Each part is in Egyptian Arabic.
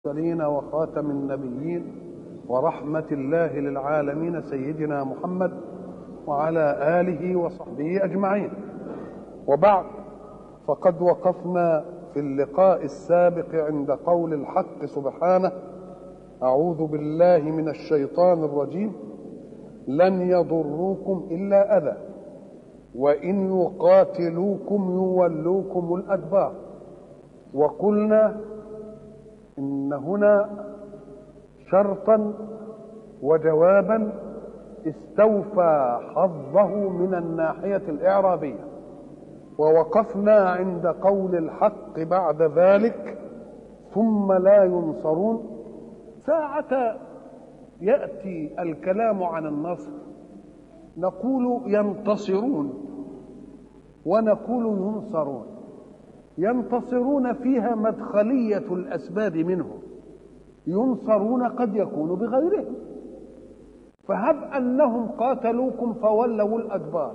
المرسلين وخاتم النبيين ورحمة الله للعالمين سيدنا محمد وعلى آله وصحبه أجمعين وبعد فقد وقفنا في اللقاء السابق عند قول الحق سبحانه أعوذ بالله من الشيطان الرجيم لن يضروكم إلا أذى وإن يقاتلوكم يولوكم الأدبار وقلنا إن هنا شرطا وجوابا استوفى حظه من الناحية الإعرابية ووقفنا عند قول الحق بعد ذلك ثم لا ينصرون ساعة يأتي الكلام عن النصر نقول ينتصرون ونقول ينصرون ينتصرون فيها مدخلية الأسباب منهم ينصرون قد يكون بغيرهم فهب أنهم قاتلوكم فولوا الأدبار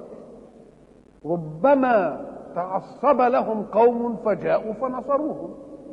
ربما تعصب لهم قوم فجاءوا فنصروهم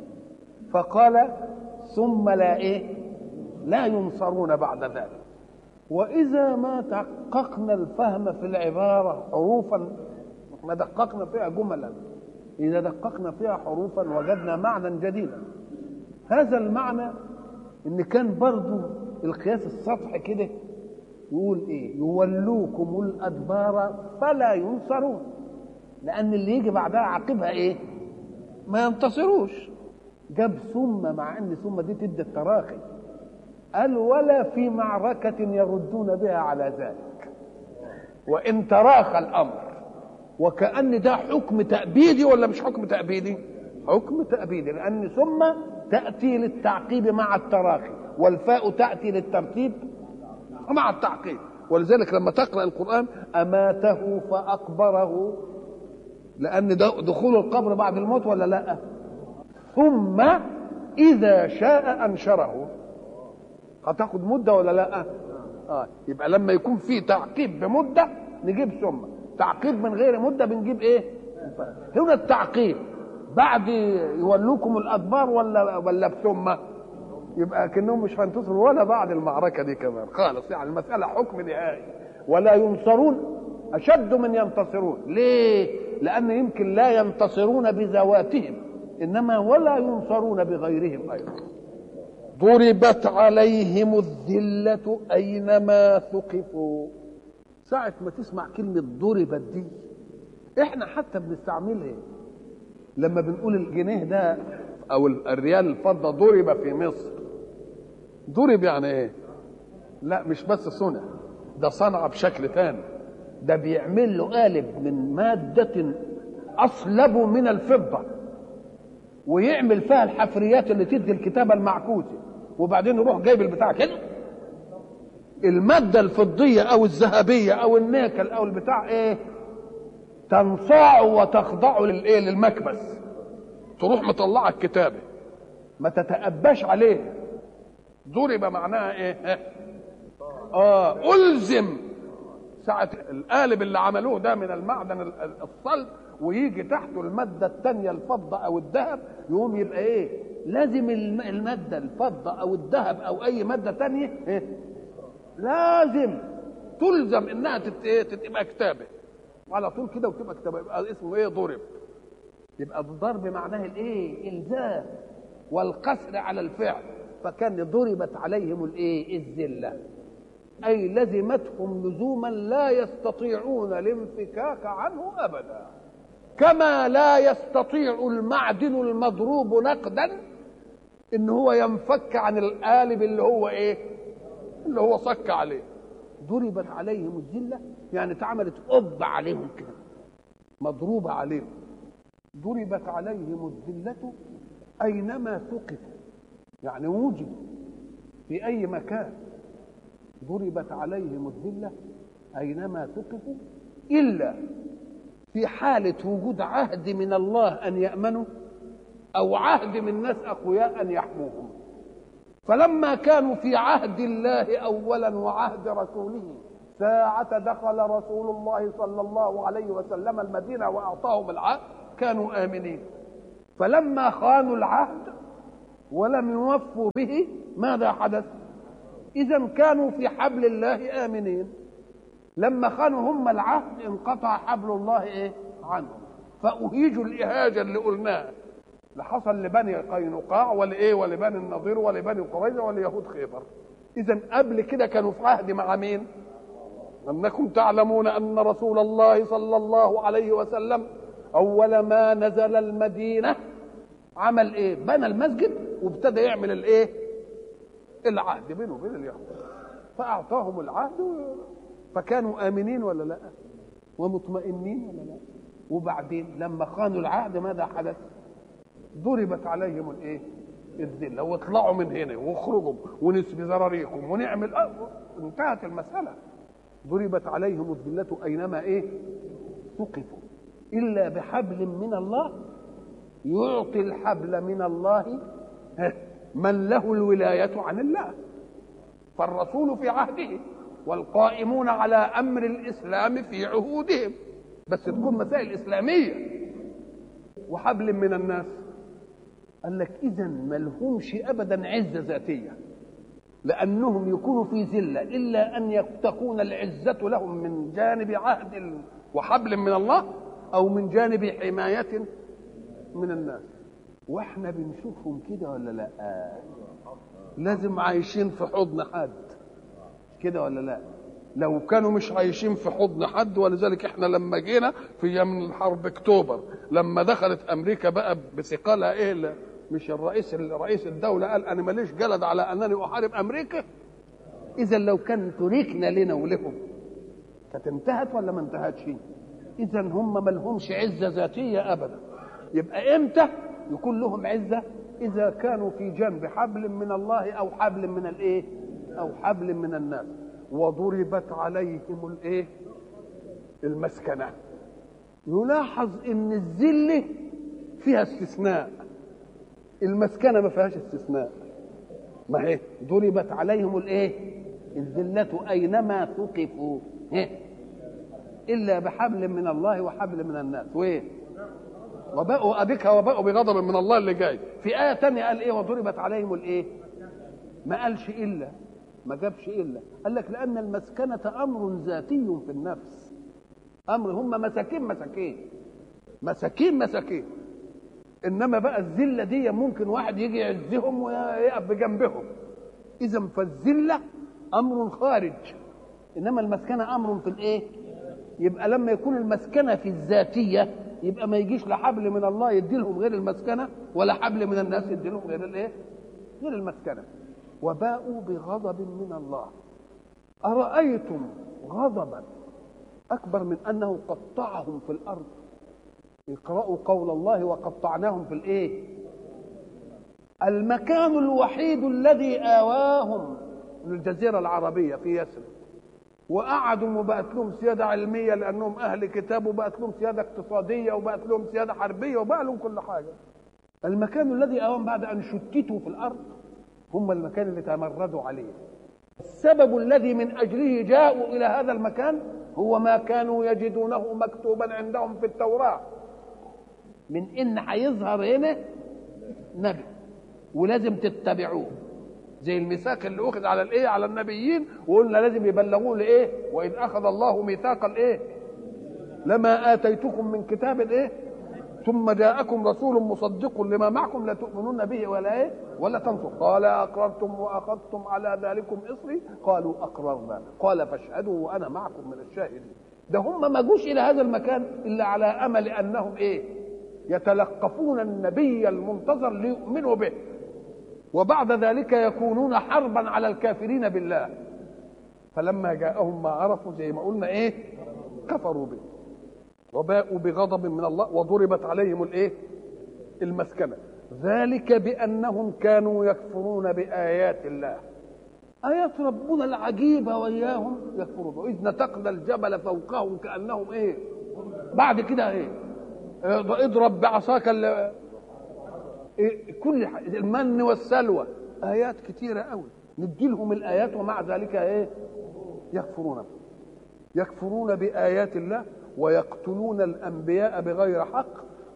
فقال ثم لا إيه لا ينصرون بعد ذلك وإذا ما دققنا الفهم في العبارة حروفا ما دققنا فيها جملا إذا دققنا فيها حروفا وجدنا معنى جديدا هذا المعنى إن كان برضو القياس السطحي كده يقول إيه يولوكم الأدبار فلا ينصرون لأن اللي يجي بعدها عاقبها إيه ما ينتصروش جاب ثم مع أن ثم دي تدي التراخي قال ولا في معركة يردون بها على ذلك وإن تراخى الأمر وكأن ده حكم تأبيدي ولا مش حكم تأبيدي حكم تأبيدي لأن ثم تأتي للتعقيب مع التراخي والفاء تأتي للترتيب مع التعقيب ولذلك لما تقرأ القرآن أماته فأقبره لأن دخول القبر بعد الموت ولا لا ثم إذا شاء أنشره هتاخد مدة ولا لا آه. يبقى لما يكون في تعقيب بمدة نجيب ثم تعقيب من غير مدة بنجيب ايه هنا التعقيب بعد يولوكم الادبار ولا ولا بثم يبقى كانهم مش هينتصروا ولا بعد المعركه دي كمان خالص يعني المساله حكم نهائي ولا ينصرون اشد من ينتصرون ليه لان يمكن لا ينتصرون بذواتهم انما ولا ينصرون بغيرهم ايضا ضربت عليهم الذله اينما ثقفوا ساعة ما تسمع كلمة ضربت دي احنا حتى بنستعملها لما بنقول الجنيه ده او الريال الفضة ضرب في مصر ضرب يعني ايه لا مش بس صنع ده صنع بشكل تاني ده بيعمل له قالب من مادة أصلب من الفضة ويعمل فيها الحفريات اللي تدي الكتابة المعكوسة وبعدين يروح جايب البتاع كده المادة الفضية أو الذهبية أو النيكل أو البتاع إيه؟ تنصاع وتخضع للإيه؟ للمكبس تروح مطلعة الكتابة ما تتأباش عليه ضرب معناها إيه؟ آه ألزم ساعة القالب اللي عملوه ده من المعدن الصلب ويجي تحته المادة الثانية الفضة أو الذهب يقوم يبقى إيه؟ لازم المادة الفضة أو الذهب أو أي مادة ثانية إيه؟ لازم تلزم انها تبقى كتابه على طول كده وتبقى كتابه يبقى اسمه ايه ضرب يبقى الضرب معناه الايه الزام والقسر على الفعل فكان ضربت عليهم الايه الذله اي لزمتهم لزوما لا يستطيعون الانفكاك عنه ابدا كما لا يستطيع المعدن المضروب نقدا ان هو ينفك عن القالب اللي هو ايه اللي هو صك عليه ضربت عليهم الذلة يعني اتعملت قبة عليهم كده مضروبة عليهم ضربت عليهم الذلة أينما ثقفوا يعني وجدوا في أي مكان ضربت عليهم الذلة أينما ثقفوا إلا في حالة وجود عهد من الله أن يأمنوا أو عهد من ناس أقوياء أن يحموهم فلما كانوا في عهد الله اولا وعهد رسوله ساعة دخل رسول الله صلى الله عليه وسلم المدينة وأعطاهم العهد كانوا آمنين فلما خانوا العهد ولم يوفوا به ماذا حدث إذا كانوا في حبل الله آمنين لما خانوا هم العهد انقطع حبل الله إيه عنهم فأهيجوا الإهاجة اللي قلناها اللي حصل لبني قينقاع ولإيه ولبني النضير ولبني قريظة وليهود خيبر إذا قبل كده كانوا في عهد مع مين؟ أنكم تعلمون أن رسول الله صلى الله عليه وسلم أول ما نزل المدينة عمل إيه؟ بنى المسجد وابتدى يعمل الإيه؟ العهد بينه وبين اليهود فأعطاهم العهد فكانوا آمنين ولا لا؟ ومطمئنين ولا لا؟ وبعدين لما خانوا العهد ماذا حدث؟ ضربت عليهم الايه؟ الذله واطلعوا من هنا واخرجوا ونسبي ذراريكم ونعمل أه انتهت المساله ضربت عليهم الذله اينما ايه؟ ثقفوا الا بحبل من الله يعطي الحبل من الله من له الولايه عن الله فالرسول في عهده والقائمون على امر الاسلام في عهودهم بس تكون مسائل اسلاميه وحبل من الناس قال لك اذا ما لهمش ابدا عزه ذاتيه لانهم يكونوا في ذله الا ان تكون العزه لهم من جانب عهد وحبل من الله او من جانب حمايه من الناس واحنا بنشوفهم كده ولا لا لازم عايشين في حضن حد كده ولا لا لو كانوا مش عايشين في حضن حد ولذلك احنا لما جينا في يوم حرب اكتوبر لما دخلت امريكا بقى بثقلها ايه مش الرئيس رئيس الدوله قال انا ماليش جلد على انني احارب امريكا اذا لو كان تركنا لنا ولهم كانت انتهت ولا ما انتهتش اذا هم ما لهمش عزه ذاتيه ابدا يبقى امتى يكون لهم عزه اذا كانوا في جنب حبل من الله او حبل من الايه او حبل من الناس وضربت عليهم الايه المسكنه يلاحظ ان الذله فيها استثناء المسكنه ما فيهاش استثناء ما هي ضربت عليهم الايه الذله اينما ثقفوا الا بحبل من الله وحبل من الناس وايه وباءوا ابيك وباءوا بغضب من الله اللي جاي في ايه تانية قال ايه وضربت عليهم الايه ما قالش الا ما جابش الا قال لك لان المسكنه امر ذاتي في النفس امر هم مساكين مساكين مساكين مساكين انما بقى الذله دي ممكن واحد يجي يعزهم ويقف بجنبهم اذا فالذله امر خارج انما المسكنه امر في الايه يبقى لما يكون المسكنه في الذاتيه يبقى ما يجيش لا حبل من الله يدي لهم غير المسكنه ولا حبل من الناس يدي لهم غير الايه غير المسكنه وباءوا بغضب من الله أرأيتم غضبا أكبر من أنه قطعهم في الأرض اقرأوا قول الله وقطعناهم في الإيه المكان الوحيد الذي آواهم من الجزيرة العربية في يثرب وقعدوا وبقت لهم سيادة علمية لأنهم أهل كتاب وبقت لهم سيادة اقتصادية وبقت لهم سيادة حربية وبقى لهم كل حاجة المكان الذي آواهم بعد أن شتتوا في الأرض هم المكان اللي تمردوا عليه السبب الذي من اجله جاءوا الى هذا المكان هو ما كانوا يجدونه مكتوبا عندهم في التوراه من ان هيظهر هنا نبي ولازم تتبعوه زي الميثاق اللي اخذ على الايه على النبيين وقلنا لازم يبلغوه لايه واذ اخذ الله ميثاق الايه لما اتيتكم من كتاب الايه ثم جاءكم رسول مصدق لما معكم لا تؤمنون به ولا ايه ولا تنصر قال اقررتم واخذتم على ذلكم اصري قالوا اقررنا قال فاشهدوا وانا معكم من الشاهدين ده هم ما جوش الى هذا المكان الا على امل انهم ايه يتلقفون النبي المنتظر ليؤمنوا به وبعد ذلك يكونون حربا على الكافرين بالله فلما جاءهم ما عرفوا زي ما قلنا ايه كفروا به وباءوا بغضب من الله وضربت عليهم الايه المسكنه ذلك بانهم كانوا يكفرون بايات الله ايات ربنا العجيبه وياهم يكفرون واذ نتقنا الجبل فوقهم كانهم ايه بعد كده ايه اضرب بعصاك إيه كل المن والسلوى ايات كتيره قوي ندي لهم الايات ومع ذلك ايه يكفرون يكفرون بايات الله ويقتلون الانبياء بغير حق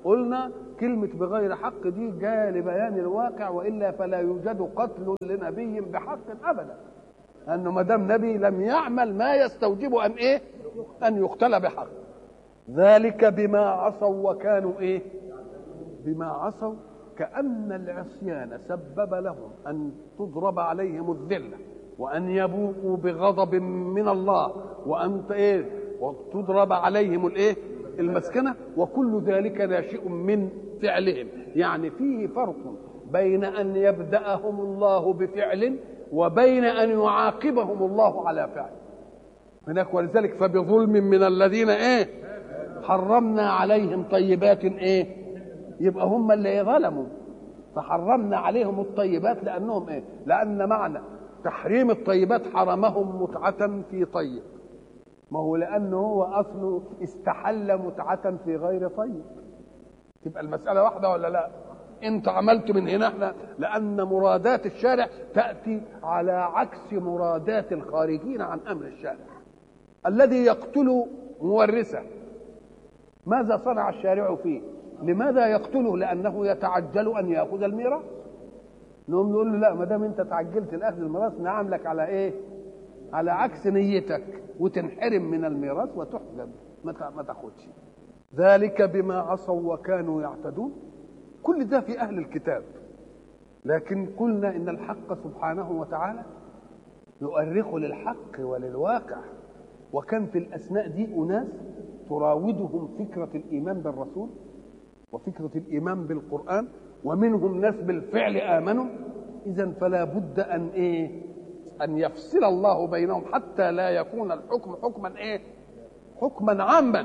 قلنا كلمة بغير حق دي جاية لبيان الواقع وإلا فلا يوجد قتل لنبي بحق أبدا أنه ما دام نبي لم يعمل ما يستوجب أن إيه؟ أن يقتل بحق ذلك بما عصوا وكانوا إيه؟ بما عصوا كأن العصيان سبب لهم أن تضرب عليهم الذلة وأن يبوءوا بغضب من الله وأن إيه؟ وتضرب عليهم الإيه؟ المسكنة وكل ذلك ناشئ من فعلهم يعني فيه فرق بين أن يبدأهم الله بفعل وبين أن يعاقبهم الله على فعل هناك ولذلك فبظلم من الذين ايه حرمنا عليهم طيبات ايه يبقى هم اللي ظلموا فحرمنا عليهم الطيبات لانهم ايه لان معنى تحريم الطيبات حرمهم متعة في طيب ما هو لانه هو اصله استحل متعة في غير طيب تبقى المسألة واحدة ولا لا انت عملت من هنا احنا لان مرادات الشارع تأتي على عكس مرادات الخارجين عن امر الشارع الذي يقتل مورثه ماذا صنع الشارع فيه لماذا يقتله لانه يتعجل ان ياخذ الميراث نقوم نقول له لا ما دام انت تعجلت لاخذ الميراث نعاملك على ايه على عكس نيتك وتنحرم من الميراث وتحجب ما تاخدش ذلك بما عصوا وكانوا يعتدون كل ده في اهل الكتاب لكن قلنا ان الحق سبحانه وتعالى يؤرخ للحق وللواقع وكان في الاثناء دي اناس تراودهم فكره الايمان بالرسول وفكره الايمان بالقران ومنهم ناس بالفعل امنوا اذا فلا بد ان ايه ان يفصل الله بينهم حتى لا يكون الحكم حكما ايه حكما عاما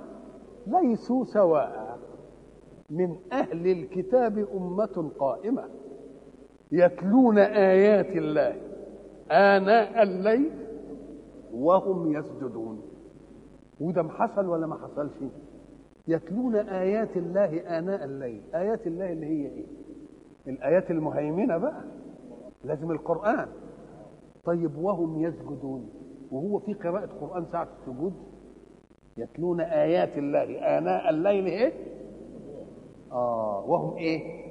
ليسوا سواء من اهل الكتاب امه قائمه يتلون ايات الله اناء الليل وهم يسجدون وده حصل ولا ما حصلش يتلون آيات الله آناء الليل آيات الله اللي هي إيه الآيات المهيمنة بقى لازم القرآن طيب وهم يسجدون وهو في قراءة قرآن ساعة السجود يتلون آيات الله آناء الليل إيه آه وهم إيه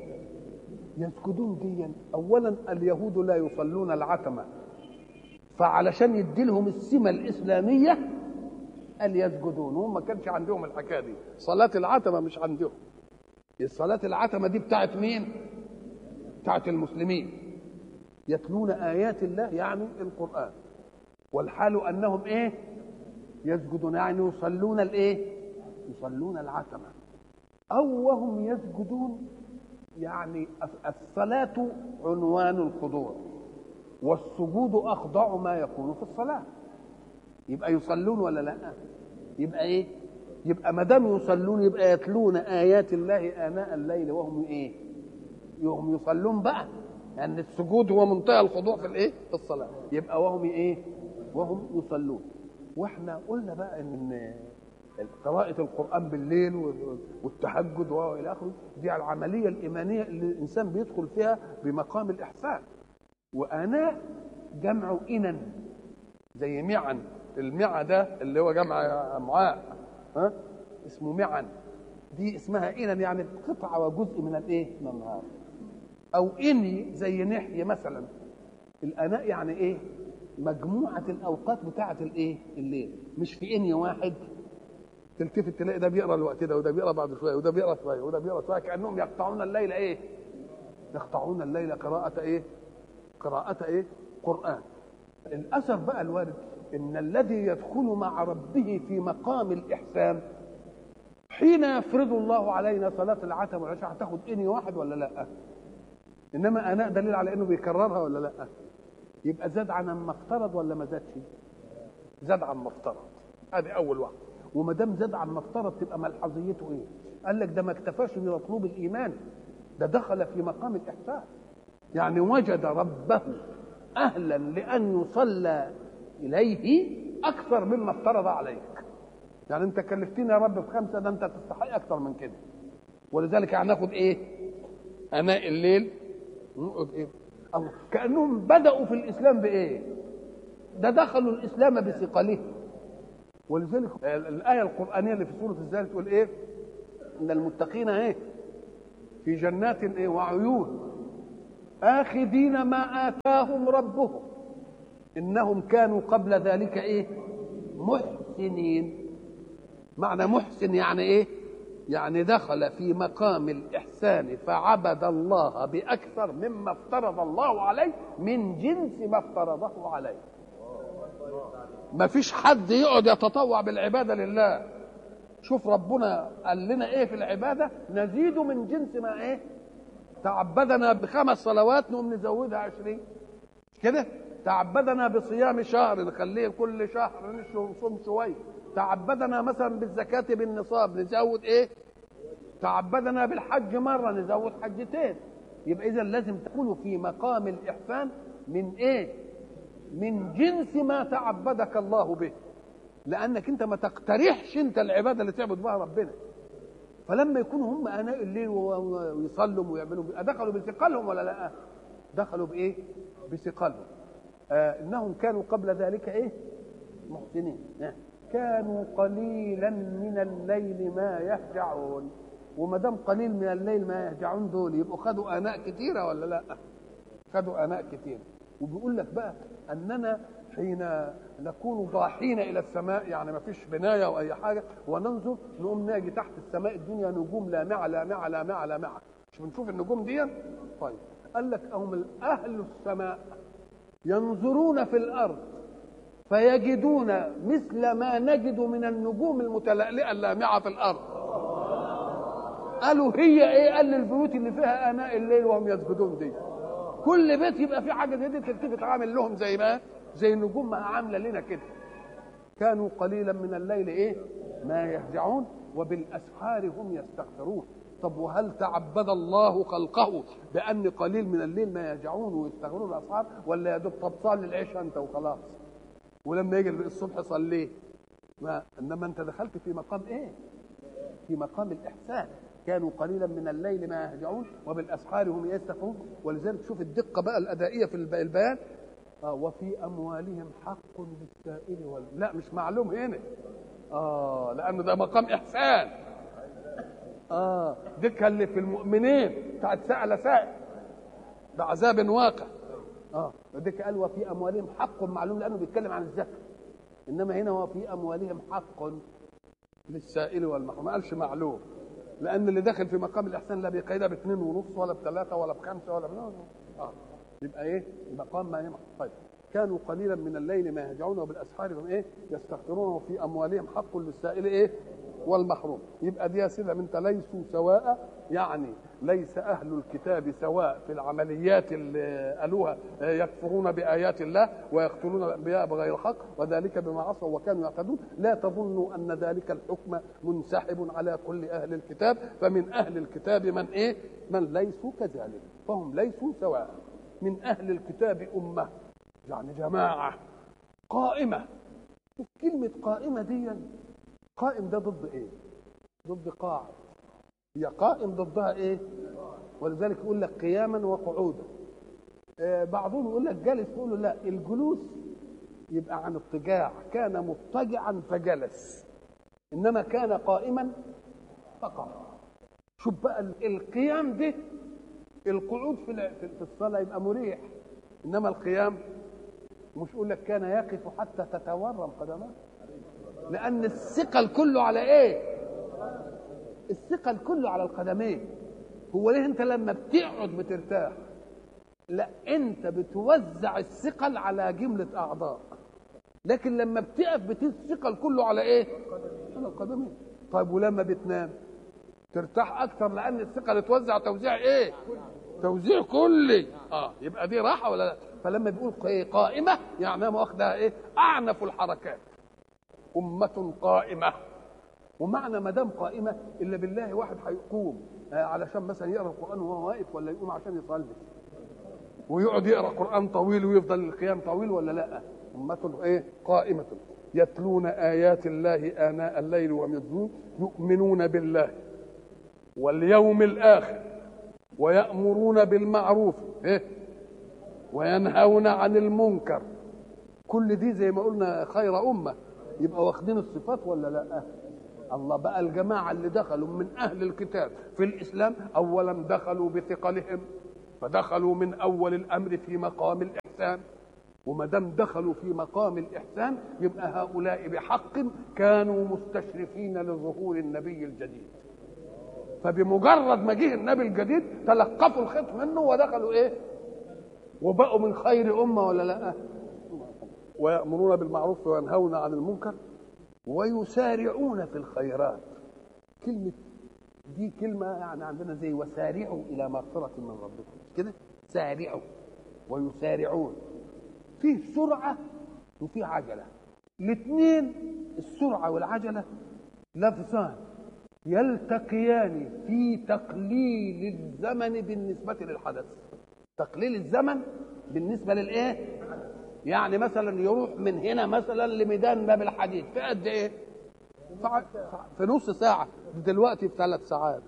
يسجدون ديا أولا اليهود لا يصلون العتمة فعلشان يدي لهم السمة الإسلامية قال يسجدون هم ما كانش عندهم الحكايه دي صلاه العتمه مش عندهم الصلاه العتمه دي بتاعت مين بتاعت المسلمين يتلون ايات الله يعني القران والحال انهم ايه يسجدون يعني يصلون الايه يصلون العتمه او وهم يسجدون يعني الصلاه عنوان الخضوع والسجود اخضع ما يكون في الصلاه يبقى يصلون ولا لا يبقى ايه يبقى ما دام يصلون يبقى يتلون ايات الله اناء الليل وهم ايه وهم يصلون بقى لان يعني السجود هو منتهى الخضوع في الايه في الصلاه يبقى وهم ايه وهم يصلون واحنا قلنا بقى ان قراءة القرآن بالليل والتهجد وإلى آخره دي العملية الإيمانية اللي الإنسان بيدخل فيها بمقام الإحسان وآناء جمع إنن زي معن المعى ده اللي هو جمع امعاء ها اسمه معن دي اسمها إنن يعني قطعة وجزء من الايه؟ من النهار أو إني زي نحية مثلا الأناء يعني إيه؟ مجموعة الأوقات بتاعة الإيه؟ الليل مش في إني واحد تلتفت تلاقي ده بيقرا الوقت ده وده بيقرا بعد شويه وده بيقرا شويه وده بيقرا شويه كانهم يقطعون الليل ايه؟ يقطعون الليل قراءة ايه؟ قراءة ايه؟ قرآن الاثر بقى الوارد ان الذي يدخل مع ربه في مقام الاحسان حين يفرض الله علينا صلاه العتمه والعشاء هتاخد اني واحد ولا لا انما اناء دليل على انه بيكررها ولا لا يبقى زاد عن ما افترض ولا ما زادش زاد عن ما افترض ادي اول واحد وما دام زاد عن ما افترض تبقى ملحظيته ايه قال لك ده ما اكتفاش بمطلوب الايمان ده دخل في مقام الاحسان يعني وجد ربه اهلا لان يصلى اليه اكثر مما افترض عليك يعني انت كلفتني يا رب بخمسه ده انت تستحق اكثر من كده ولذلك هناخد ايه اناء الليل نقعد ايه الله كانهم بداوا في الاسلام بايه ده دخلوا الاسلام بثقله ولذلك الايه القرانيه اللي في سوره الزال تقول ايه ان المتقين ايه في جنات ايه وعيون اخذين ما اتاهم ربهم انهم كانوا قبل ذلك ايه محسنين معنى محسن يعني ايه يعني دخل في مقام الإحسان فعبد الله بأكثر مما افترض الله عليه من جنس ما افترضه عليه ما فيش حد يقعد يتطوع بالعبادة لله شوف ربنا قال لنا ايه في العبادة نزيد من جنس ما ايه تعبدنا بخمس صلوات نقوم نزودها عشرين كده تعبدنا بصيام شهر نخليه كل شهر نصوم شويه تعبدنا مثلا بالزكاة بالنصاب نزود ايه تعبدنا بالحج مرة نزود حجتين يبقى إذا لازم تكونوا في مقام الإحسان من إيه من جنس ما تعبدك الله به لأنك أنت ما تقترحش أنت العبادة اللي تعبد بها ربنا فلما يكونوا هم آناء الليل ويصلوا ويعملوا دخلوا بثقلهم ولا لا دخلوا بإيه بثقلهم آه إنهم كانوا قبل ذلك إيه محسنين آه. كانوا قليلا من الليل ما يهجعون وما دام قليل من الليل ما يهجعون دول يبقوا خدوا اناء كثيره ولا لا؟ خدوا اناء كثيره وبيقول لك بقى اننا حين نكون ضاحين الى السماء يعني ما فيش بنايه او اي حاجه وننظر نقوم ناجي تحت السماء الدنيا نجوم لامعه لامعه لامعه لامعه مش بنشوف النجوم دي طيب قال لك هم اهل السماء ينظرون في الارض فيجدون مثل ما نجد من النجوم المتلألئة اللامعة في الأرض قالوا هي ايه قال البيوت اللي فيها اناء الليل وهم يسجدون دي كل بيت يبقى فيه حاجه زي دي تلتفت عامل لهم زي ما زي النجوم ما عامله لنا كده كانوا قليلا من الليل ايه ما يهجعون وبالاسحار هم يستغفرون طب وهل تعبد الله خلقه بان قليل من الليل ما يهجعون ويستغفرون الاسحار ولا يا دوب طب صلي العشاء انت وخلاص ولما يجي الصبح صليه ما انما انت دخلت في مقام ايه في مقام الاحسان كانوا قليلا من الليل ما يهجعون وبالاسحار هم يستغفرون ولذلك شوف الدقه بقى الادائيه في البيان آه وفي اموالهم حق للسائل وال... لا مش معلوم هنا اه لانه ده مقام احسان اه دي اللي في المؤمنين بتاعت سأل سائل بعذاب واقع اه وديك قال وفي اموالهم حق معلوم لانه بيتكلم عن الزكاه انما هنا وفي اموالهم حق للسائل والمحروم ما قالش معلوم لان اللي داخل في مقام الاحسان لا بيقيدها باثنين ونص ولا بثلاثه ولا بخمسه ولا بلا اه يبقى ايه مقام ما يمحى طيب كانوا قليلا من الليل ما يهجعون وبالاسحار هم ايه يستغفرون وفي اموالهم حق للسائل ايه والمحروم يبقى دي سيدة انت ليسوا سواء يعني ليس اهل الكتاب سواء في العمليات اللي قالوها يكفرون بايات الله ويقتلون الانبياء بغير حق وذلك بما عصوا وكانوا يعتدون لا تظنوا ان ذلك الحكم منسحب على كل اهل الكتاب فمن اهل الكتاب من ايه من ليسوا كذلك فهم ليسوا سواء من اهل الكتاب امه يعني جماعه قائمه كلمه قائمه دي قائم ده ضد ايه ضد قاعد هي قائم ضدها ايه ولذلك يقول لك قياما وقعودا آه بعضهم يقول لك جالس تقول له لا الجلوس يبقى عن اضطجاع كان مضطجعا فجلس انما كان قائما فقط شوف بقى القيام ده القعود في في الصلاه يبقى مريح انما القيام مش يقول لك كان يقف حتى تتورم قدماه لان الثقل كله على ايه الثقل كله على القدمين هو ليه انت لما بتقعد بترتاح لا انت بتوزع الثقل على جمله اعضاء لكن لما بتقف بتثقل كله على ايه على القدمين طيب ولما بتنام ترتاح اكثر لان الثقل اتوزع توزيع ايه توزيع كلي اه يبقى دي راحه ولا لا فلما بيقول قائمه يعني ما واخدها ايه اعنف الحركات أمة قائمة ومعنى ما دام قائمة إلا بالله واحد هيقوم علشان مثلا يقرأ القرآن وهو واقف ولا يقوم عشان يصلي ويقعد يقرأ قرآن طويل ويفضل القيام طويل ولا لا أمة إيه قائمة يتلون آيات الله آناء الليل وهم يتلون يؤمنون بالله واليوم الآخر ويأمرون بالمعروف إيه وينهون عن المنكر كل دي زي ما قلنا خير أمة يبقى واخدين الصفات ولا لا الله بقى الجماعة اللي دخلوا من أهل الكتاب في الإسلام أولا دخلوا بثقلهم فدخلوا من أول الأمر في مقام الإحسان وما دام دخلوا في مقام الإحسان يبقى هؤلاء بحق كانوا مستشرفين لظهور النبي الجديد فبمجرد ما جه النبي الجديد تلقفوا الخيط منه ودخلوا ايه وبقوا من خير امه ولا لا ويامرون بالمعروف وينهون عن المنكر ويسارعون في الخيرات كلمه دي كلمه يعني عندنا زي وسارعوا الى مغفره من ربكم كده سارعوا ويسارعون فيه سرعه وفيه عجله الاثنين السرعه والعجله لفظان يلتقيان في تقليل الزمن بالنسبة للحدث تقليل الزمن بالنسبة للإيه؟ يعني مثلا يروح من هنا مثلا لميدان باب الحديد في قد إيه؟ في نص ساعة دلوقتي في ثلاث ساعات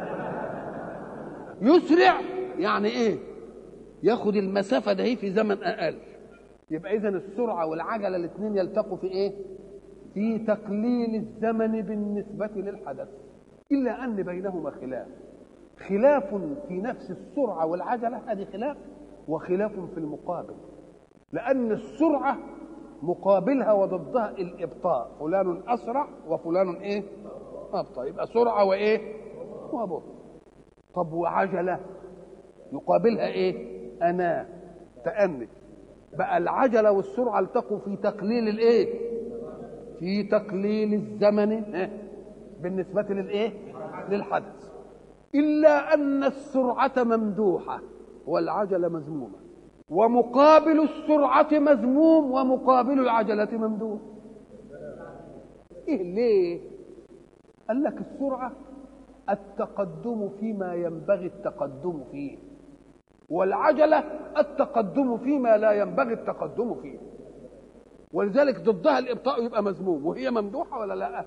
يسرع يعني إيه؟ ياخد المسافة ده في زمن أقل يبقى إذا السرعة والعجلة الاثنين يلتقوا في إيه؟ في تقليل الزمن بالنسبة للحدث إلا أن بينهما خلاف خلاف في نفس السرعة والعجلة هذه خلاف وخلاف في المقابل لأن السرعة مقابلها وضدها الإبطاء فلان أسرع وفلان إيه أبطأ يبقى سرعة وإيه وبطء طب وعجلة يقابلها إيه أنا تأني بقى العجلة والسرعة التقوا في تقليل الإيه في تقليل الزمن بالنسبة للإيه؟ للحدث إلا أن السرعة ممدوحة والعجلة مذمومة ومقابل السرعة مذموم ومقابل العجلة ممدوح إيه ليه؟ قال لك السرعة التقدم فيما ينبغي التقدم فيه والعجلة التقدم فيما لا ينبغي التقدم فيه ولذلك ضدها الابطاء يبقى مذموم وهي ممدوحه ولا لا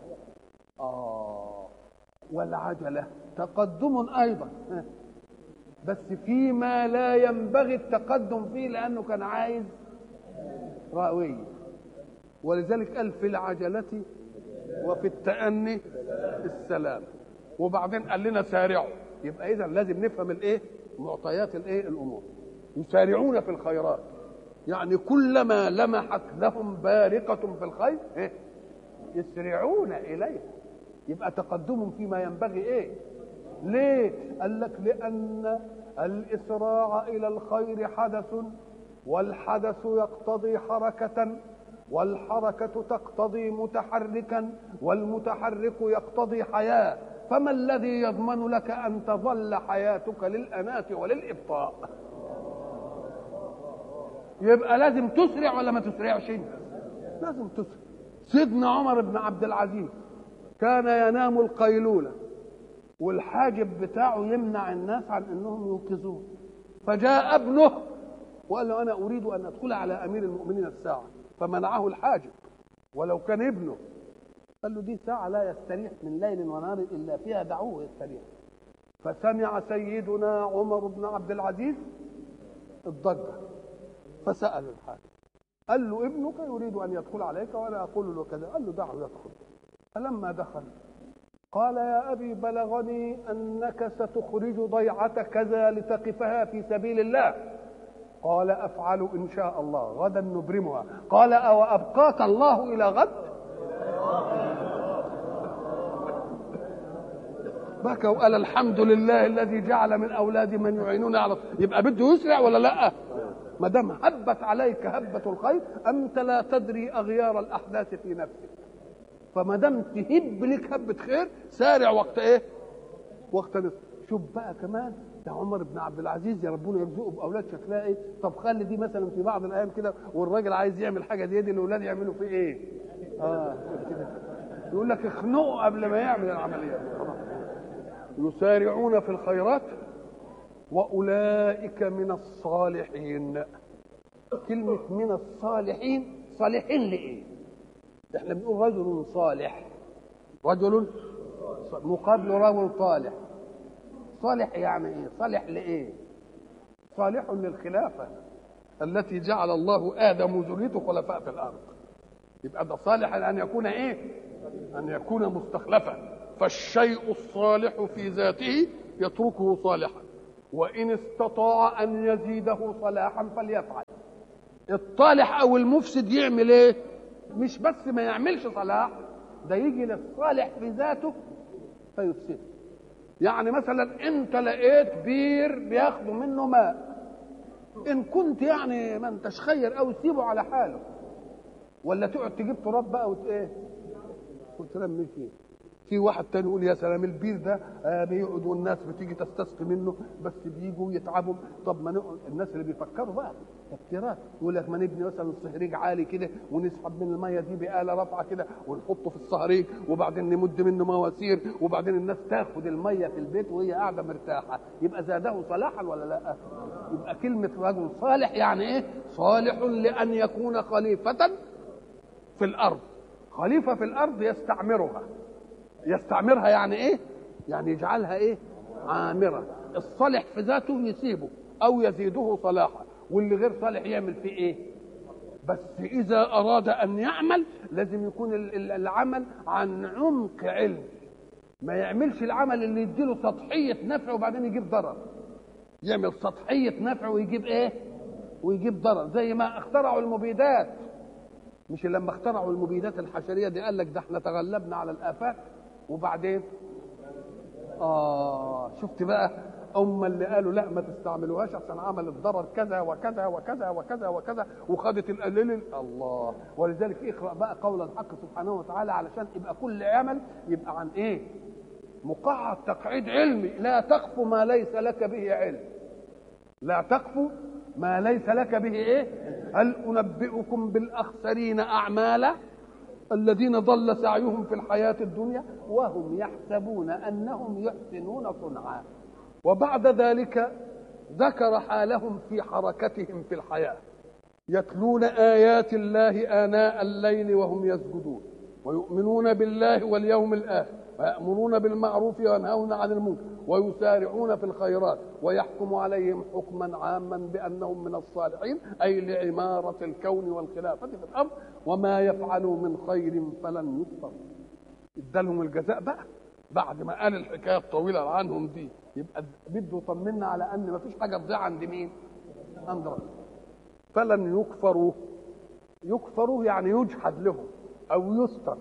اه والعجله تقدم ايضا بس فيما لا ينبغي التقدم فيه لانه كان عايز راويه ولذلك قال في العجله وفي التأني السلام وبعدين قال لنا سارعوا يبقى اذا لازم نفهم الايه معطيات الايه الامور يسارعون في الخيرات يعني كلما لمحت لهم بارقة في الخير إيه؟ يسرعون إليها يبقى تقدم فيما ينبغي إيه ليه قال لك لأن الإسراع إلى الخير حدث والحدث يقتضي حركة والحركة تقتضي متحركا والمتحرك يقتضي حياة فما الذي يضمن لك أن تظل حياتك للأناة وللإبطاء يبقى لازم تسرع ولا ما تسرعش لازم تسرع سيدنا عمر بن عبد العزيز كان ينام القيلولة والحاجب بتاعه يمنع الناس عن انهم يوقظوه فجاء ابنه وقال له انا اريد ان ادخل على امير المؤمنين الساعه فمنعه الحاجب ولو كان ابنه قال له دي ساعه لا يستريح من ليل ونهار الا فيها دعوه يستريح فسمع سيدنا عمر بن عبد العزيز الضجه فسال الحاجب قال له ابنك يريد ان يدخل عليك وانا اقول له كذا قال له دعه يدخل فلما دخل قال يا ابي بلغني انك ستخرج ضيعه كذا لتقفها في سبيل الله قال افعل ان شاء الله غدا نبرمها قال او ابقاك الله الى غد بكى وقال الحمد لله الذي جعل من اولاد من يعينون على يبقى بده يسرع ولا لا ما دام هبت عليك هبه الخير انت لا تدري اغيار الاحداث في نفسك فما دام تهب لك هبه خير سارع وقت ايه؟ وقت نصف شوف بقى كمان ده عمر بن عبد العزيز يا ربنا يرزقه باولاد شكلها ايه؟ طب خلي دي مثلا في بعض الايام كده والراجل عايز يعمل حاجه دي, دي الاولاد يعملوا فيه ايه؟ اه كده يقول لك اخنقه قبل ما يعمل العمليه يسارعون في الخيرات واولئك من الصالحين كلمه من الصالحين صالحين لايه؟ احنا بنقول رجل صالح رجل مقابل رجل صالح صالح يعني ايه صالح لايه صالح للخلافه التي جعل الله ادم وذريته خلفاء في الارض يبقى ده صالح ان يكون ايه ان يكون مستخلفا فالشيء الصالح في ذاته يتركه صالحا وان استطاع ان يزيده صلاحا فليفعل الطالح او المفسد يعمل ايه مش بس ما يعملش صلاح ده يجي للصالح في ذاته فيفسده يعني مثلا انت لقيت بير بياخدوا منه ماء ان كنت يعني ما انتش خير او سيبه على حاله ولا تقعد تجيب تراب بقى وت ايه وترمي فيه في واحد تاني يقول يا سلام البير ده آه بيقعد والناس بتيجي تستسقي منه بس بيجوا يتعبوا طب ما نقعد الناس اللي بيفكروا بقى تفكيرات يقول لك ما نبني مثلا صهريج عالي كده ونسحب من الميه دي بآلة رافعه كده ونحطه في الصهريج وبعدين نمد منه مواسير وبعدين الناس تاخد الميه في البيت وهي قاعده مرتاحه يبقى زاده صلاحا ولا لا؟ يبقى كلمه رجل صالح يعني ايه؟ صالح لان يكون خليفه في الارض خليفه في الارض يستعمرها يستعمرها يعني ايه يعني يجعلها ايه عامره الصالح في ذاته يسيبه او يزيده صلاحا واللي غير صالح يعمل فيه ايه بس اذا اراد ان يعمل لازم يكون العمل عن عمق علم ما يعملش العمل اللي يديله سطحيه نفع وبعدين يجيب ضرر يعمل سطحيه نفع ويجيب ايه ويجيب ضرر زي ما اخترعوا المبيدات مش لما اخترعوا المبيدات الحشريه دي قال لك ده احنا تغلبنا على الافات وبعدين اه شفت بقى هم اللي قالوا لا ما تستعملوهاش عشان عملت ضرر كذا وكذا وكذا وكذا وكذا وخدت القليل الله ولذلك اقرا بقى قول الحق سبحانه وتعالى علشان يبقى كل عمل يبقى عن ايه؟ مقعد تقعيد علمي لا تقف ما ليس لك به علم لا تقف ما ليس لك به ايه؟ هل انبئكم بالاخسرين اعمالا الذين ضل سعيهم في الحياة الدنيا وهم يحسبون أنهم يحسنون صنعا وبعد ذلك ذكر حالهم في حركتهم في الحياة يتلون آيات الله آناء الليل وهم يسجدون ويؤمنون بالله واليوم الآخر ويأمرون بالمعروف وينهون عن المنكر ويسارعون في الخيرات ويحكم عليهم حكما عاما بأنهم من الصالحين أي لعمارة الكون والخلافة في الأرض وما يفعلوا من خير فلن يكفروا ادالهم الجزاء بقى بعد ما قال الحكايه الطويله عنهم دي يبقى بده يطمنا على ان ما فيش حاجه تضيع عند مين؟ عند ربنا فلن يكفروا يكفروا يعني يجحد لهم او يستر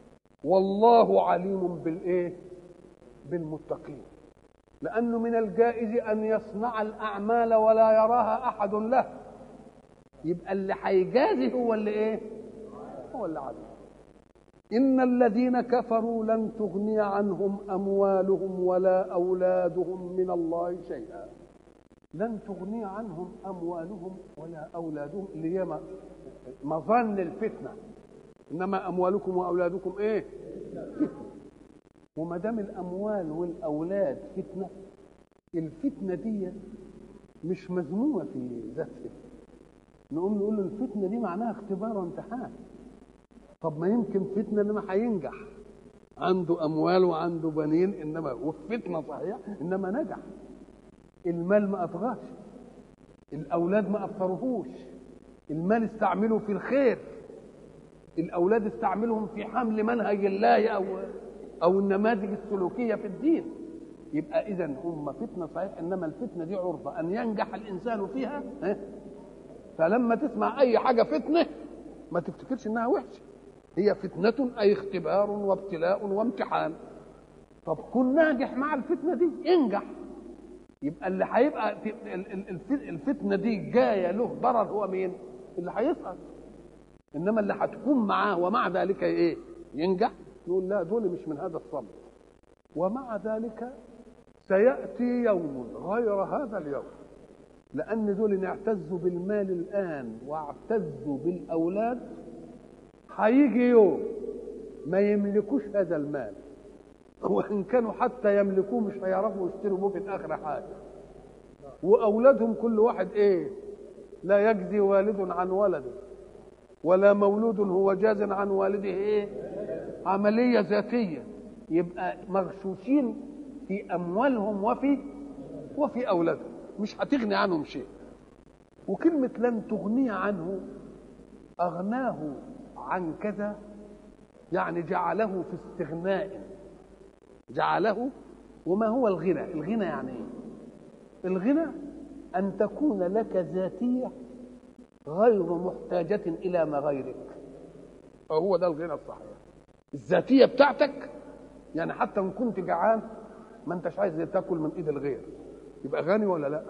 والله عليم بالايه؟ بالمتقين لانه من الجائز ان يصنع الاعمال ولا يراها احد له يبقى اللي هيجازي هو اللي ايه؟ هو اللي عليه إن الذين كفروا لن تغني عنهم أموالهم ولا أولادهم من الله شيئا لن تغني عنهم أموالهم ولا أولادهم اللي هي مظن الفتنة إنما أموالكم وأولادكم إيه؟ فتنة وما دام الأموال والأولاد فتنة الفتنة دي مش مذمومة في ذاتها نقوم نقول له الفتنة دي معناها اختبار وامتحان طب ما يمكن فتنه انما هينجح عنده اموال وعنده بنين انما وفتنه صحيح انما نجح المال ما اطغاش الاولاد ما اثروهوش المال استعمله في الخير الاولاد استعملهم في حمل منهج الله او او النماذج السلوكيه في الدين يبقى اذا هم فتنه صحيح انما الفتنه دي عرضه ان ينجح الانسان فيها فلما تسمع اي حاجه فتنه ما تفتكرش انها وحشه هي فتنة أي اختبار وابتلاء وامتحان طب كن ناجح مع الفتنة دي انجح يبقى اللي هيبقى الفتنة دي جاية له ضرر هو مين؟ اللي هيسقط إنما اللي هتكون معاه ومع ذلك إيه؟ ينجح يقول لا دول مش من هذا الصمت ومع ذلك سيأتي يوم غير هذا اليوم لأن دول اعتزوا بالمال الآن واعتزوا بالأولاد هيجي يوم ما يملكوش هذا المال وان كانوا حتى يملكوه مش هيعرفوا يشتروا به في الاخره حاجه واولادهم كل واحد ايه لا يجزي والد عن ولده ولا مولود هو جاز عن والده ايه عمليه ذاتيه يبقى مغشوشين في اموالهم وفي وفي اولادهم مش هتغني عنهم شيء وكلمه لن تغني عنه اغناه عن كذا يعني جعله في استغناء جعله وما هو الغنى الغنى يعني ايه الغنى ان تكون لك ذاتيه غير محتاجه الى ما غيرك هو ده الغنى الصحيح الذاتيه بتاعتك يعني حتى ان كنت جعان ما انتش عايز تاكل من ايد الغير يبقى غني ولا لا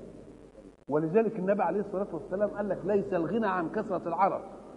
ولذلك النبي عليه الصلاه والسلام قال لك ليس الغنى عن كثره العرب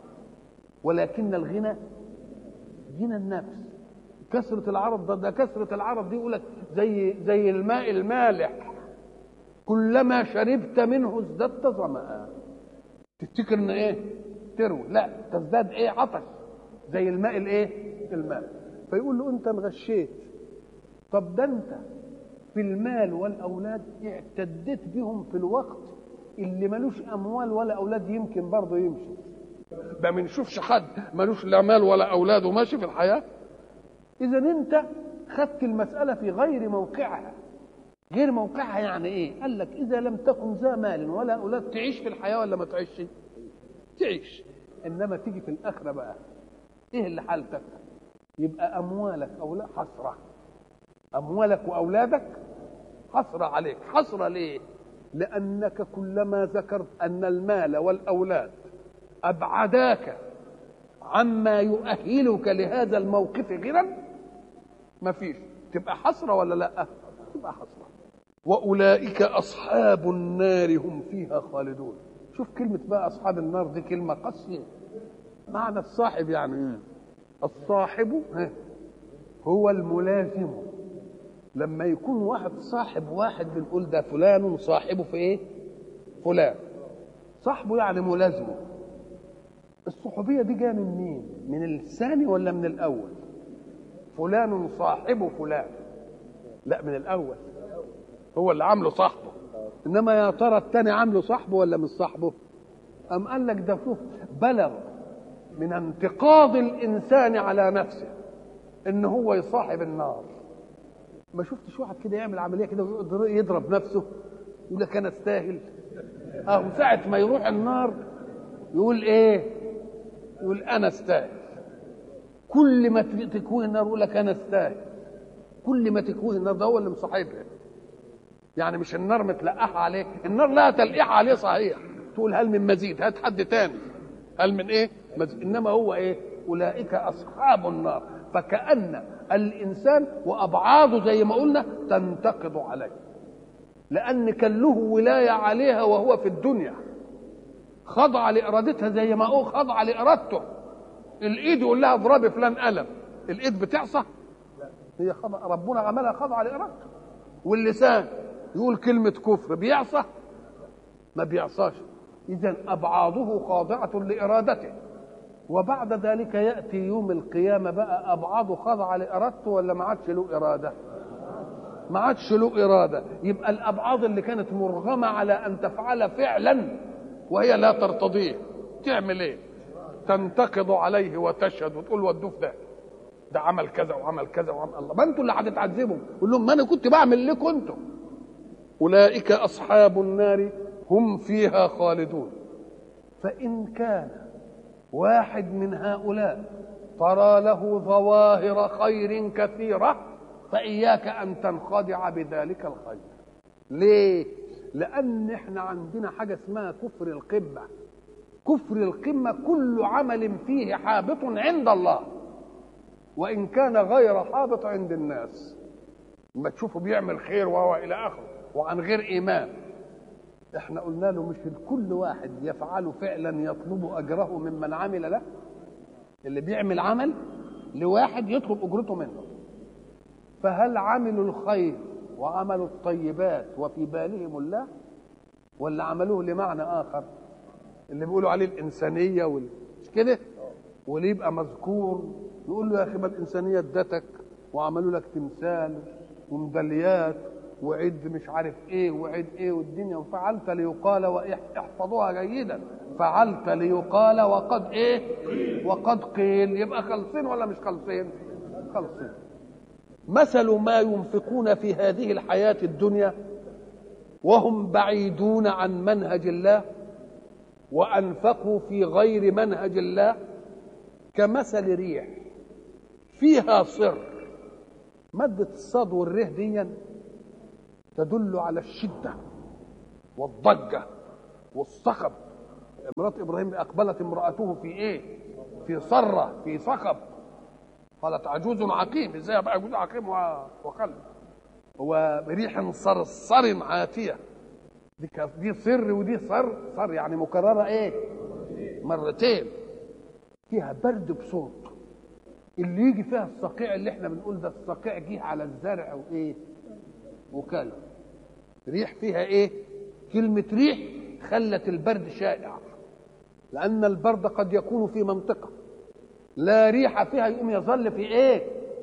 ولكن الغنى غنى النفس كثرة العرب ده, ده كثرة العرب دي يقول زي زي الماء المالح كلما شربت منه ازددت ظمأ تفتكر ان ايه تروي لا تزداد ايه عطش زي الماء الايه الماء فيقول له انت انغشيت طب ده انت في المال والاولاد اعتديت بهم في الوقت اللي ملوش اموال ولا اولاد يمكن برضه يمشي ما بنشوفش حد ملوش لا مال ولا اولاد وماشي في الحياه اذا انت خدت المساله في غير موقعها غير موقعها يعني ايه قال لك اذا لم تكن ذا مال ولا اولاد تعيش في الحياه ولا ما تعيش تعيش انما تيجي في الاخره بقى ايه اللي حالتك يبقى اموالك اولاد حسره اموالك واولادك حسره عليك حسره ليه لانك كلما ذكرت ان المال والاولاد ابعداك عما يؤهلك لهذا الموقف غنى ما فيش تبقى حسرة ولا لا تبقى حسرة وأولئك أصحاب النار هم فيها خالدون شوف كلمة بقى أصحاب النار دي كلمة قاسية معنى الصاحب يعني ايه الصاحب هو الملازم لما يكون واحد صاحب واحد بنقول ده فلان صاحبه في ايه فلان صاحبه يعني ملازمه الصحوبيه دي جايه من مين من الثاني ولا من الاول فلان صاحب فلان لا من الاول هو اللي عامله صاحبه انما يا ترى الثاني عامله صاحبه ولا مش صاحبه ام قال لك ده شوف بلغ من انتقاض الانسان على نفسه ان هو يصاحب النار ما شفتش واحد كده يعمل عمليه كده ويقعد يضرب نفسه يقول لك انا استاهل اه ساعه ما يروح النار يقول ايه يقول انا استاهل كل ما تكوه النار يقول لك انا استاهل كل ما تكوه النار ده هو اللي مصاحبها يعني مش النار متلقحه عليه النار لا تلقيح عليه صحيح تقول هل من مزيد هات حد تاني هل من ايه مزيد. انما هو ايه اولئك اصحاب النار فكأن الإنسان وأبعاضه زي ما قلنا تنتقض عليه لأن كان له ولاية عليها وهو في الدنيا خضع لإرادتها زي ما هو خضع لإرادته الإيد يقول لها اضربي فلان قلم الإيد بتعصى هي خضع ربنا عملها خضع لإرادته واللسان يقول كلمة كفر بيعصى ما بيعصاش إذا أبعاضه خاضعة لإرادته وبعد ذلك ياتي يوم القيامه بقى ابعاضه خضع لارادته ولا ما عادش له اراده ما عادش له اراده يبقى الابعاض اللي كانت مرغمه على ان تفعل فعلا وهي لا ترتضيه تعمل ايه تنتقض عليه وتشهد وتقول ودوه في ده ده عمل كذا وعمل كذا وعمل الله ما انتوا اللي هتتعذبوا قول لهم ما انا كنت بعمل لكم انتم اولئك اصحاب النار هم فيها خالدون فان كان واحد من هؤلاء ترى له ظواهر خير كثيرة فإياك أن تنخدع بذلك الخير ليه؟ لأن احنا عندنا حاجة اسمها كفر القمة كفر القمة كل عمل فيه حابط عند الله وإن كان غير حابط عند الناس لما تشوفه بيعمل خير وهو إلى آخره وعن غير إيمان احنا قلنا له مش كل واحد يفعل فعلا يطلب اجره ممن عمل له اللي بيعمل عمل لواحد يطلب اجرته منه فهل عملوا الخير وعملوا الطيبات وفي بالهم الله ولا عملوه لمعنى اخر اللي بيقولوا عليه الانسانيه وال... مش كده واللي يبقى مذكور يقول له يا اخي ما الانسانيه ادتك وعملوا لك تمثال وميداليات وعد مش عارف ايه وعد ايه والدنيا وفعلت ليقال واحفظوها جيدا فعلت ليقال وقد ايه وقد قيل يبقى خلصين ولا مش خلصين خلصين مثل ما ينفقون في هذه الحياة الدنيا وهم بعيدون عن منهج الله وأنفقوا في غير منهج الله كمثل ريح فيها صر مادة الصاد والره دي تدل على الشدة والضجة والصخب مرات إبراهيم أقبلت امرأته في إيه في صرة في صخب قالت عجوز عقيم ازاي ابقى عجوز عقيم وقلب وريح صرصر عاتيه دي دي صر ودي صر صر يعني مكرره ايه مرتين فيها برد بصوت اللي يجي فيها الصقيع اللي احنا بنقول ده الصقيع جه على الزرع وايه وكل ريح فيها ايه كلمة ريح خلت البرد شائع لأن البرد قد يكون في منطقة لا ريح فيها يقوم يظل في ايه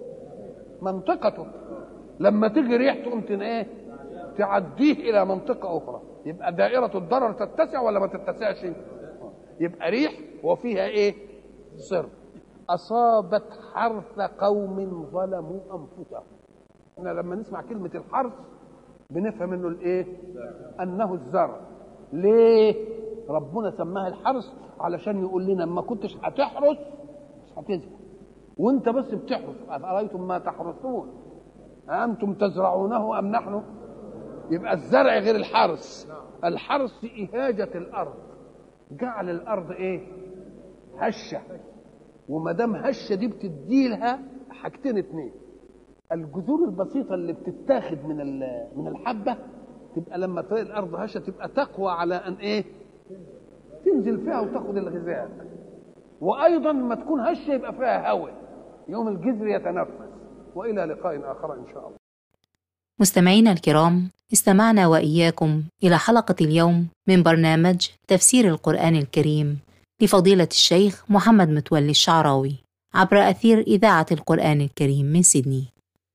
منطقته لما تيجي ريح تقوم ايه تعديه الى منطقه اخرى يبقى دائره الضرر تتسع ولا ما تتسعش يبقى ريح وفيها ايه صر اصابت حرث قوم ظلموا انفسهم احنا لما نسمع كلمه الحرث بنفهم انه الايه انه الزرع ليه ربنا سماها الحرث علشان يقول لنا ما كنتش هتحرث مش هتزرع وانت بس بتحرث افرايتم ما تحرثون أنتم تزرعونه أم نحن يبقى الزرع غير الحرث الحرث إهاجة الأرض جعل الأرض إيه هشة وما دام هشة دي بتدي لها حاجتين اتنين الجذور البسيطة اللي بتتاخد من من الحبة تبقى لما تلاقي الأرض هشة تبقى تقوى على أن إيه تنزل فيها وتاخد الغذاء وأيضا ما تكون هشة يبقى فيها هواء يوم الجذر يتنفس والى لقاء اخر ان شاء الله. مستمعينا الكرام، استمعنا واياكم الى حلقه اليوم من برنامج تفسير القران الكريم لفضيله الشيخ محمد متولي الشعراوي عبر اثير اذاعه القران الكريم من سيدني.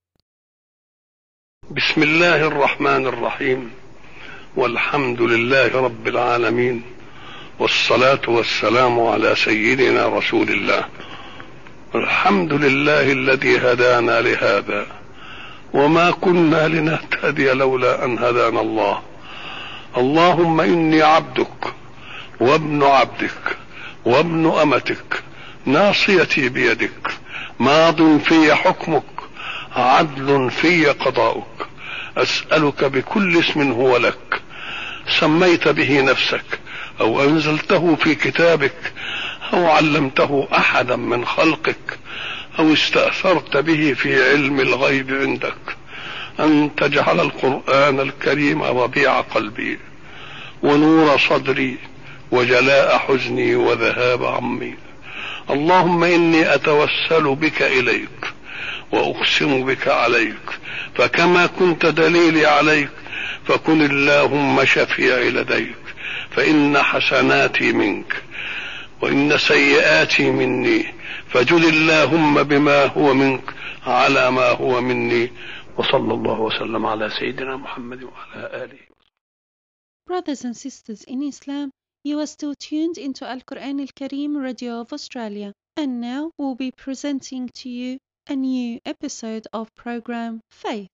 بسم الله الرحمن الرحيم والحمد لله رب العالمين والصلاه والسلام على سيدنا رسول الله الحمد لله الذي هدانا لهذا وما كنا لنهتدي لولا ان هدانا الله اللهم اني عبدك وابن عبدك وابن امتك ناصيتي بيدك ماض في حكمك عدل في قضاؤك اسالك بكل اسم هو لك سميت به نفسك او انزلته في كتابك او علمته احدا من خلقك او استاثرت به في علم الغيب عندك ان تجعل القران الكريم ربيع قلبي ونور صدري وجلاء حزني وذهاب عمي اللهم اني اتوسل بك اليك واقسم بك عليك فكما كنت دليلي عليك فكن اللهم شفيعي لديك فان حسناتي منك وإن سيئاتي مني فجل اللهم بما هو منك على ما هو مني وصلى الله وسلم على سيدنا محمد وعلى آله Brothers and sisters in Islam, you are still tuned into Al Quran Al Kareem Radio of Australia, and now we'll be presenting to you a new episode of program Faith.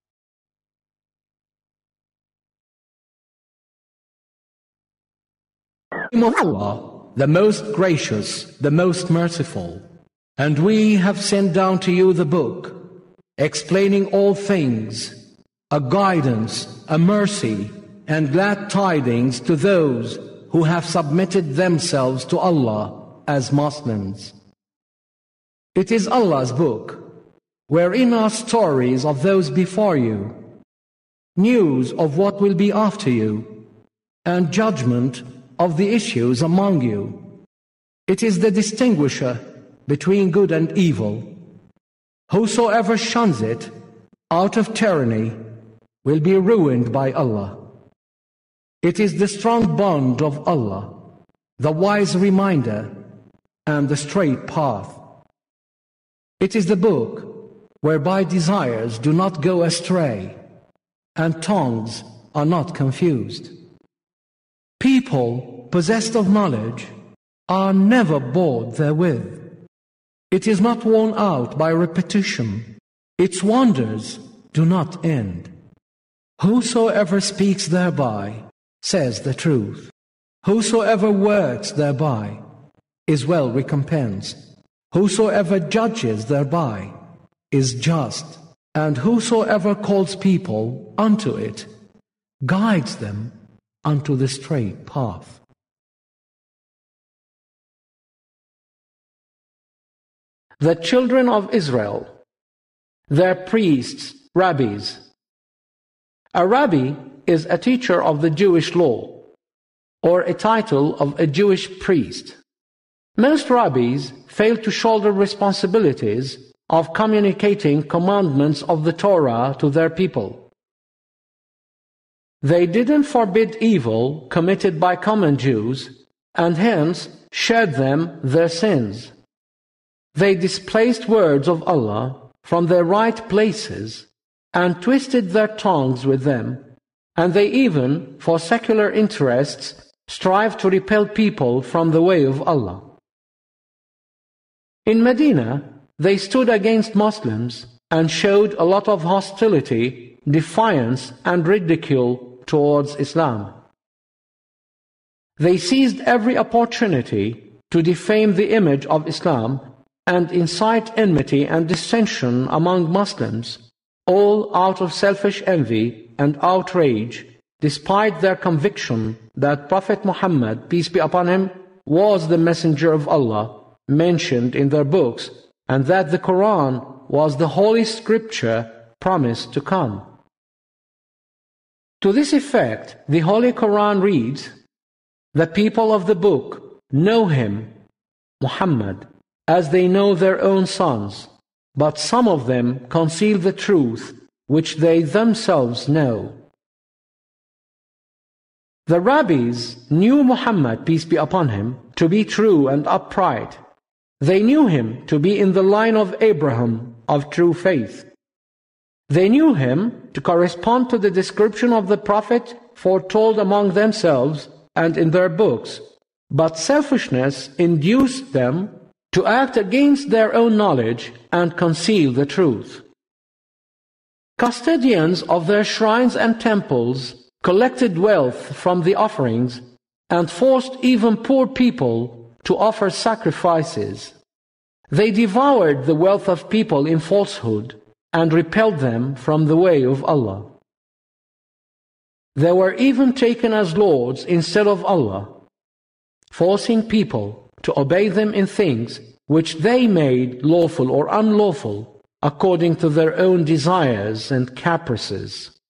Allah the most gracious, the most merciful. And we have sent down to you the book, explaining all things, a guidance, a mercy, and glad tidings to those who have submitted themselves to Allah as Muslims. It is Allah's book, wherein are stories of those before you, news of what will be after you, and judgment of the issues among you. It is the distinguisher between good and evil. Whosoever shuns it out of tyranny will be ruined by Allah. It is the strong bond of Allah, the wise reminder, and the straight path. It is the book whereby desires do not go astray and tongues are not confused. People possessed of knowledge are never bored therewith. It is not worn out by repetition. Its wonders do not end. Whosoever speaks thereby says the truth. Whosoever works thereby is well recompensed. Whosoever judges thereby is just, and whosoever calls people unto it guides them unto the straight path. The children of Israel, their priests, rabbis. A rabbi is a teacher of the Jewish law, or a title of a Jewish priest. Most rabbis fail to shoulder responsibilities of communicating commandments of the Torah to their people. They didn't forbid evil committed by common Jews and hence shed them their sins. They displaced words of Allah from their right places and twisted their tongues with them, and they even, for secular interests, strive to repel people from the way of Allah. In Medina, they stood against Muslims and showed a lot of hostility, defiance, and ridicule towards Islam. They seized every opportunity to defame the image of Islam and incite enmity and dissension among Muslims, all out of selfish envy and outrage, despite their conviction that Prophet Muhammad, peace be upon him, was the messenger of Allah mentioned in their books and that the Quran was the holy scripture promised to come. To this effect, the Holy Quran reads, The people of the book know him, Muhammad, as they know their own sons, but some of them conceal the truth which they themselves know. The rabbis knew Muhammad, peace be upon him, to be true and upright. They knew him to be in the line of Abraham of true faith. They knew him to correspond to the description of the prophet foretold among themselves and in their books, but selfishness induced them to act against their own knowledge and conceal the truth. Custodians of their shrines and temples collected wealth from the offerings and forced even poor people to offer sacrifices. They devoured the wealth of people in falsehood and repelled them from the way of Allah. They were even taken as lords instead of Allah, forcing people to obey them in things which they made lawful or unlawful according to their own desires and caprices.